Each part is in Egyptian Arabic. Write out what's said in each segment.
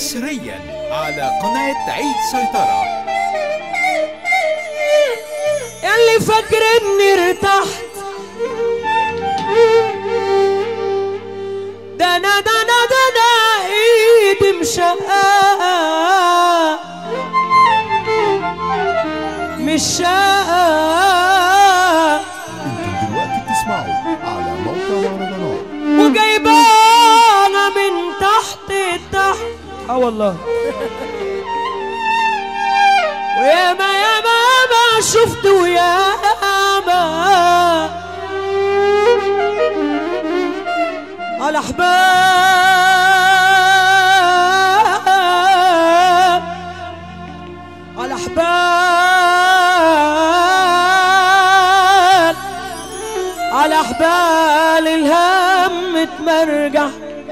حصريا على قناة عيد سيطرة اللي فاكر اني ارتحت ده انا ده انا ده انا ايدي مشققة مش شقة انتم دلوقتي بتسمعوا على موقع مهرجانات وجايبانا من تحت تحت اه والله وياما ياما ياما شفت وياما على احباب على احباب على احبال الهم تمرجح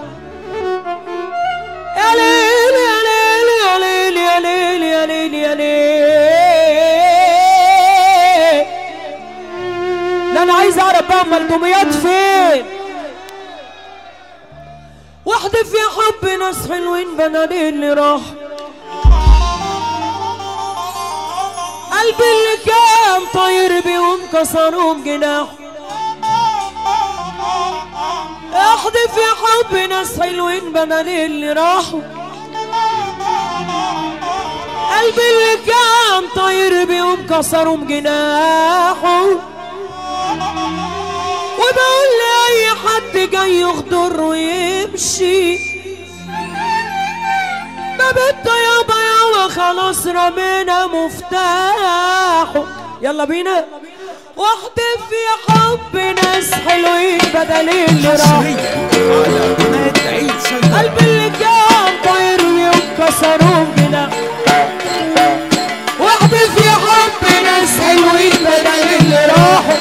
يا ليل يا ليل يا ليل يا ليل يا ليل يا ليل لا انا عايز اعرف بقى ملدوميات فين واحدة في حب ناس حلوين بنادي اللي راح قلبي اللي كان طاير بيهم كسرهم جناح احدف في حب ناس حلوين بدل اللي راحوا قلبي اللي كان طاير بيهم كسرهم جناحه وبقول لأي حد جاي يغدر ويمشي باب الطيابة يابا خلاص رمينا مفتاحه يلا بينا واحدف في حب ناس حلوين بدل اللي راحوا حصريا على قناة عيد سيطرة قلبي اللي كان طاير بيهم كسروهم جناح واحدة في حب ناس حلوين بدل اللي راحوا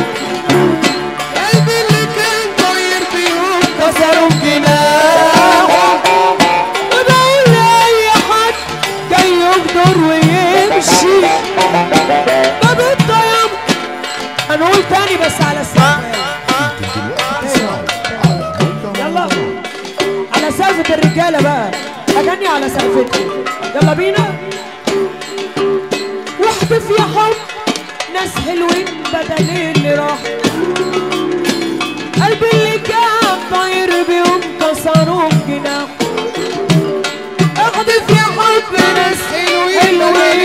قلبي اللي كان طاير بيهم كسروهم جناح وبقول لأي حد جاي يغدر ويمشي باب الطيب هنقول تاني بس على السقف انتم دلوقتي بتسمعوا على موقع يلا. مهرجانات على سقفة الرجالة بقى أغني على سقفتكم يلا بينا واحدف يا حب ناس حلوين بدل اللي راح قلبي اللي كان طاير بيهم كسروهم جناح احدف يا حب ناس حلوين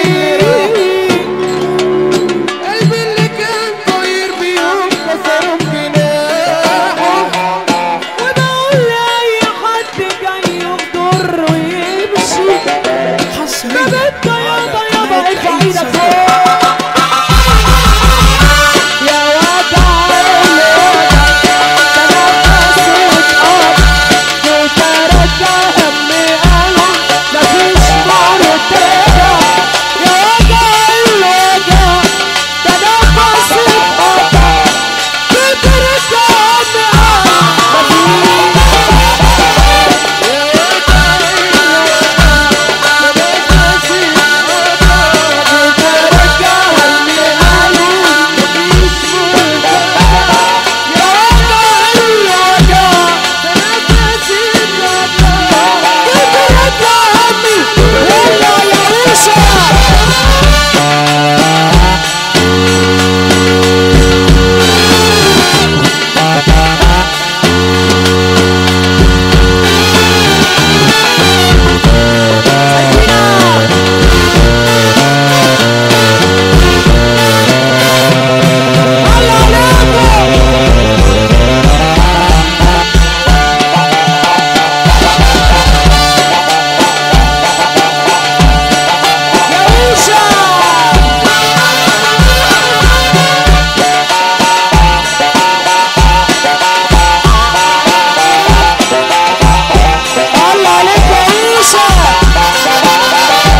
قلبي اللي كان طاير بيهم كسروهم جناح وبقول لأي حد جاي يغدر ويمشي حصريا بنت يابا على يابا قناة ارفع عيد ايدك سيطرة فوق يا وجع تنفست اب وترجع همي انا مفيش مرة ترجع يا وجع الوجع تنفست اب وترجع همي انا الله عليك يا عيسى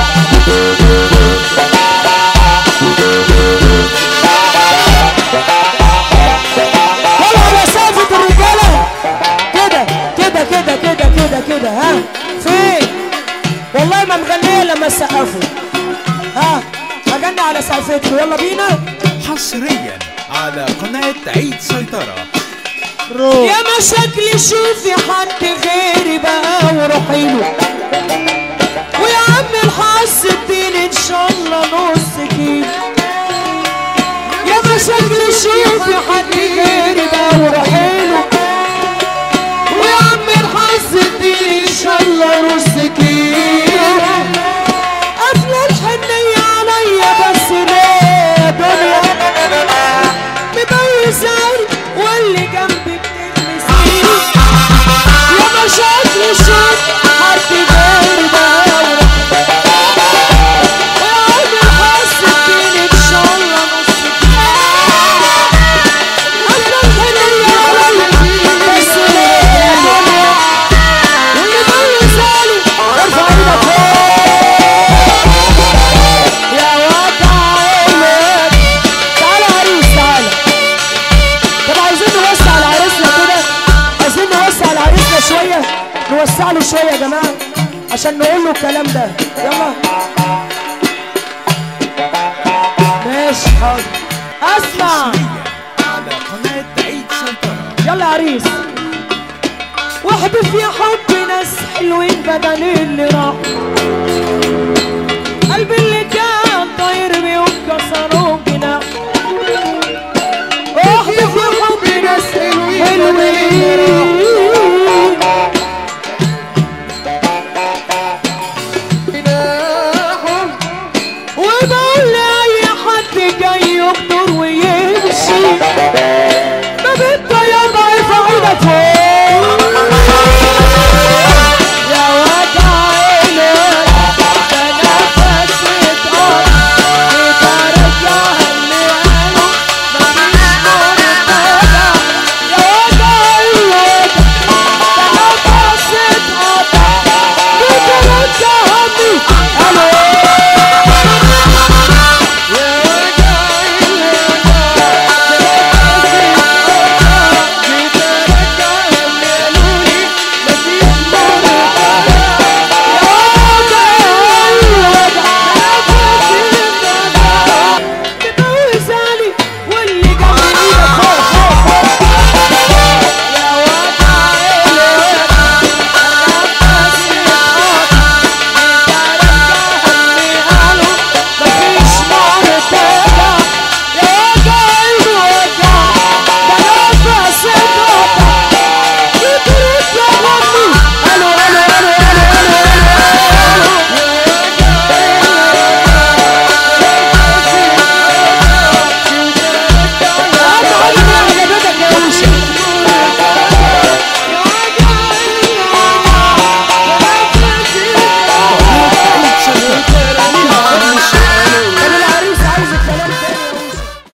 يلا على سقفة الرجالة كده كده كده كده كده كده ها فين والله ما مغنية لما سقفوا ها هغني على سقفتكم يلا بينا حصريا على قناة عيد سيطرة مبروك يا مشاكل شوفي حد غيري بقى وروحي له ويا عم الحظ اديني ان شاء الله نص كيلو يا مشاكل شوفي حد غيري بقى وروحي له ويا عم الحظ اديني ان شاء الله نص كيلو قافله الحنيه عليا بس ليه يا دنيا مبيزاني واللي جنبي بتلمسني يا مشاكل شوف حد غير داور يا عم الحس اديني ان شاء الله نص انا الحنية عليا بس ليه يا دنيا واللي ميزاني ارفع ايدك فوق يا وضع عينك تعالى يا عريس تعالى طب عايزين نوسع لعريسنا كده عايزين نوسع لعريسنا شوية نوسع له شوية يا جماعة عشان نقول له الكلام ده يلا ماشي حاضر اسمع على قناة عيد سيطرة يلا يا عريس واحدف يا حب ناس حلوين بدل اللي راح قلبي اللي كان طاير بيهم كسروا جناح واحدف يا حب ناس حلوين